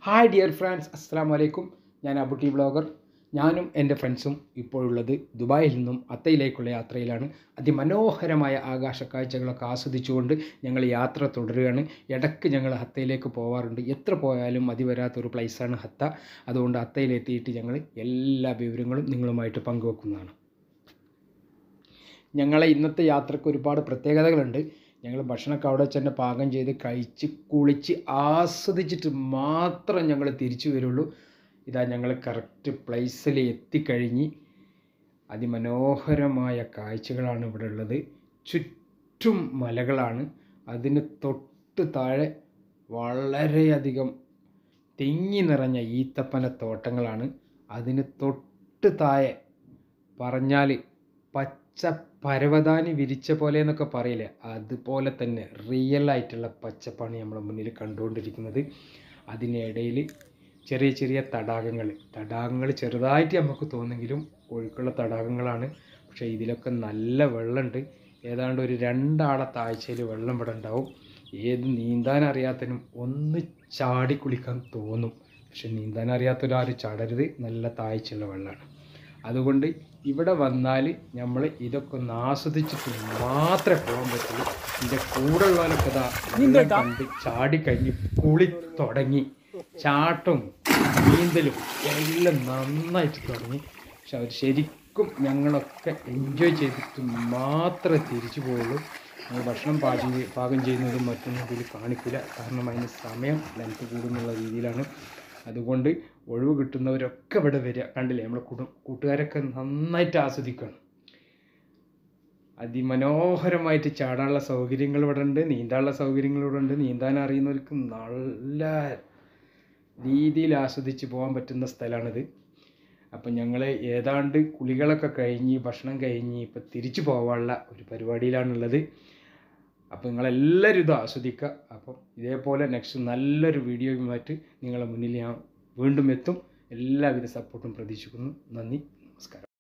hi dear friends അസ്സാം വലൈക്കും ഞാൻ അബുട്ടി ബ്ലോഗർ ഞാനും എൻ്റെ ഫ്രണ്ട്സും ഇപ്പോഴുള്ളത് ദുബായിൽ നിന്നും അത്തയിലേക്കുള്ള യാത്രയിലാണ് അതിമനോഹരമായ ആകാശ കാഴ്ചകളൊക്കെ ആസ്വദിച്ചുകൊണ്ട് ഞങ്ങൾ യാത്ര തുടരുകയാണ് ഇടയ്ക്ക് ഞങ്ങൾ ഹത്തയിലേക്ക് പോവാറുണ്ട് എത്ര പോയാലും മതി വരാത്തൊരു പ്ലേസാണ് ഹത്ത അതുകൊണ്ട് ഹത്തയിലെത്തിയിട്ട് ഞങ്ങൾ എല്ലാ വിവരങ്ങളും നിങ്ങളുമായിട്ട് പങ്കുവെക്കുന്നതാണ് ഞങ്ങളെ ഇന്നത്തെ യാത്രയ്ക്ക് ഒരുപാട് പ്രത്യേകതകളുണ്ട് ഞങ്ങൾ ഭക്ഷണമൊക്കെ അവിടെ വെച്ച് തന്നെ പാകം ചെയ്ത് കഴിച്ച് കുളിച്ച് ആസ്വദിച്ചിട്ട് മാത്രം ഞങ്ങൾ തിരിച്ചു വരുള്ളൂ ഇതാ ഞങ്ങൾ കറക്റ്റ് പ്ലേസിൽ എത്തിക്കഴിഞ്ഞ് അതിമനോഹരമായ കാഴ്ചകളാണ് ഇവിടെ ഉള്ളത് ചുറ്റും മലകളാണ് അതിന് തൊട്ട് താഴെ വളരെയധികം തിങ്ങി നിറഞ്ഞ ഈത്തപ്പന തോട്ടങ്ങളാണ് അതിന് തൊട്ട് താഴെ പറഞ്ഞാൽ പച്ച പരവതാനി വിരിച്ച പോലെ എന്നൊക്കെ പറയില്ലേ അതുപോലെ തന്നെ റിയൽ ആയിട്ടുള്ള പച്ചപ്പാണ് നമ്മുടെ മുന്നിൽ കണ്ടുകൊണ്ടിരിക്കുന്നത് അതിനിടയിൽ ചെറിയ ചെറിയ തടാകങ്ങൾ തടാകങ്ങൾ ചെറുതായിട്ട് നമുക്ക് തോന്നെങ്കിലും ഒഴുക്കുള്ള തടാകങ്ങളാണ് പക്ഷേ ഇതിലൊക്കെ നല്ല വെള്ളമുണ്ട് ഏതാണ്ട് ഒരു രണ്ടാളെ താഴ്ചയിൽ വെള്ളം ഇവിടെ ഉണ്ടാവും ഏത് നീന്താൻ അറിയാത്തതിനും ഒന്ന് ചാടി കുളിക്കാൻ തോന്നും പക്ഷെ നീന്താൻ അറിയാത്തൊരാരും ചാടരുത് നല്ല താഴ്ചയുള്ള വെള്ളമാണ് അതുകൊണ്ട് ഇവിടെ വന്നാൽ നമ്മൾ ഇതൊക്കെ ഒന്ന് ആസ്വദിച്ചിട്ട് മാത്രമേ പോകാൻ പറ്റുള്ളൂ ഇതിൻ്റെ കൂടെ ഉള്ളവരൊക്കെ ഇതാ വെള്ളം കണ്ട് ചാടിക്കഴിഞ്ഞ് കുളി തുടങ്ങി ചാട്ടവും നീന്തലും എല്ലാം നന്നായിട്ട് തുടങ്ങി പക്ഷെ അവർ ശരിക്കും ഞങ്ങളൊക്കെ എൻജോയ് ചെയ്തിട്ട് മാത്രമേ തിരിച്ചു പോവുള്ളൂ ഞങ്ങൾ ഭക്ഷണം പാചകം ചെയ്- പാകം ചെയ്യുന്നതും മറ്റൊന്നും ഇതിൽ കാണിക്കില്ല കാരണം അതിന് സമയം ലെങ്ത് കൂടുന്നുള്ള രീതിയിലാണ് അതുകൊണ്ട് ഒഴിവ് കിട്ടുന്നവരൊക്കെ ഇവിടെ വരിക കണ്ടില്ലേ നമ്മുടെ കുടു കൂട്ടുകാരൊക്കെ നന്നായിട്ട് ആസ്വദിക്കണം അതിമനോഹരമായിട്ട് ചാടാനുള്ള സൗകര്യങ്ങൾ ഇവിടെ ഉണ്ട് നീന്താനുള്ള സൗകര്യങ്ങൾ ഇവിടെ ഉണ്ട് നീന്താൻ അറിയുന്നവർക്ക് നല്ല രീതിയിൽ ആസ്വദിച്ച് പോകാൻ പറ്റുന്ന സ്ഥലമാണിത് അപ്പം ഞങ്ങൾ ഏതാണ്ട് കുളികളൊക്കെ കഴിഞ്ഞ് ഭക്ഷണം കഴിഞ്ഞ് ഇപ്പം തിരിച്ചു പോകാനുള്ള ഒരു പരിപാടിയിലാണുള്ളത് അപ്പോൾ നിങ്ങളെല്ലാവരും ഇത് ആസ്വദിക്കുക അപ്പം ഇതേപോലെ നെക്സ്റ്റ് നല്ലൊരു വീഡിയോയുമായിട്ട് നിങ്ങളെ മുന്നിൽ ഞാൻ വീണ്ടും എത്തും എല്ലാവിധ സപ്പോർട്ടും പ്രതീക്ഷിക്കുന്നു നന്ദി നമസ്കാരം